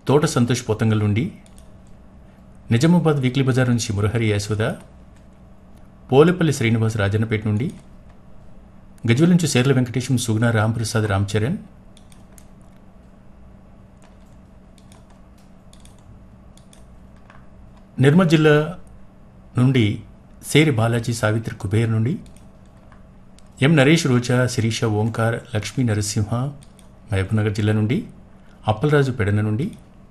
తోట సంతోష్ పోతంగల్ నుండి నిజామాబాద్ వీక్లీ బజార్ నుంచి మురహరి యశోద పోలేపల్లి శ్రీనివాస్ రాజన్నపేట నుండి గజ్వెల్ నుంచి సేర్ల వెంకటేశం సుగుణ రాంప్రసాద్ రామ్ చరణ్ నిర్మల్ జిల్లా నుండి సేరి బాలాజీ సావిత్రి కుబేర్ నుండి ఎం నరేష్ రోజా శిరీష ఓంకార్ లక్ష్మీ నరసింహ మహబూబ్నగర్ జిల్లా నుండి అప్పలరాజు పెడన నుండి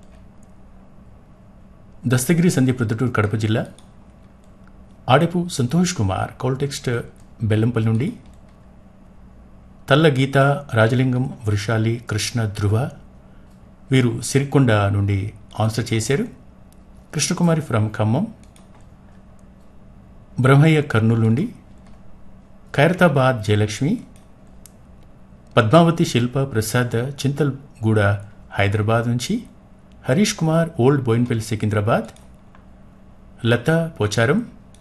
దస్తగిరి సంధ్య ప్రొద్దుటూరు కడప జిల్లా ఆడపు సంతోష్ కుమార్ కాల్టెక్స్ట్ బెల్లంపల్లి నుండి తల్ల గీత రాజలింగం వృషాలి కృష్ణ ధృవ వీరు సిరికొండ నుండి ఆన్సర్ చేశారు కృష్ణకుమారి ఫ్రమ్ ఖమ్మం బ్రహ్మయ్య కర్నూలు నుండి ఖైరతాబాద్ జయలక్ష్మి పద్మావతి శిల్ప ప్రసాద్ చింతల్గూడ హైదరాబాద్ నుంచి హరీష్ కుమార్ ఓల్డ్ బోయిన్పల్లి సికింద్రాబాద్ లతా పోచారం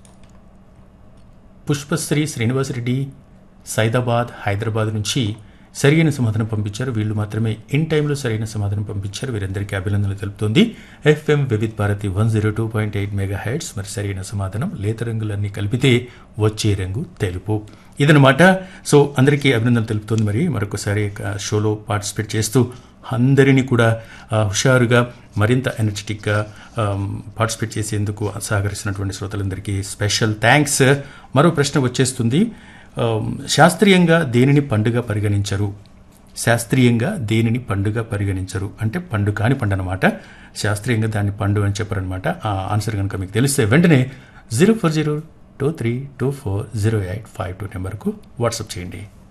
పుష్పశ్రీ శ్రీనివాసరెడ్డి సైదాబాద్ హైదరాబాద్ నుంచి సరైన సమాధానం పంపించారు వీళ్ళు మాత్రమే ఇన్ టైంలో సరైన సమాధానం పంపించారు వీరందరికీ అభినందనలు తెలుపుతోంది FM Vividh Bharati one zero two point eight mega heads మరి సరైన సమాధానం లేత రంగులన్నీ కలిపితే వచ్చే రంగు తెలుపు ఇదనమాట సో అందరికీ అభినందనలు తెలుపుతోంది మరి మరొకసారి ఆ, షోలో పార్టిసిపేట్ చేస్తూ అందరినీ కూడా ఆ, హుషారుగా మరింత ఎనర్జెటిక్గా పార్టిసిపేట్ చేసేందుకు సహకరిస్తున్నటువంటి శ్రోతలందరికీ స్పెషల్ థ్యాంక్స్ మరో ప్రశ్న వచ్చేస్తుంది ఆమ్, శాస్త్రీయంగా దేనిని పండుగ పరిగణించరు శాస్త్రీయంగా దేనిని పండుగ పరిగణించరు అంటే పండు కాని పండు అనమాట శాస్త్రీయంగా దాన్ని పండు అని చెప్పారనమాట ఆ ఆన్సర్ కనుక మీకు తెలిస్తే వెంటనే zero four zero two three two four zero eight five two నెంబర్కు వాట్సాప్ చేయండి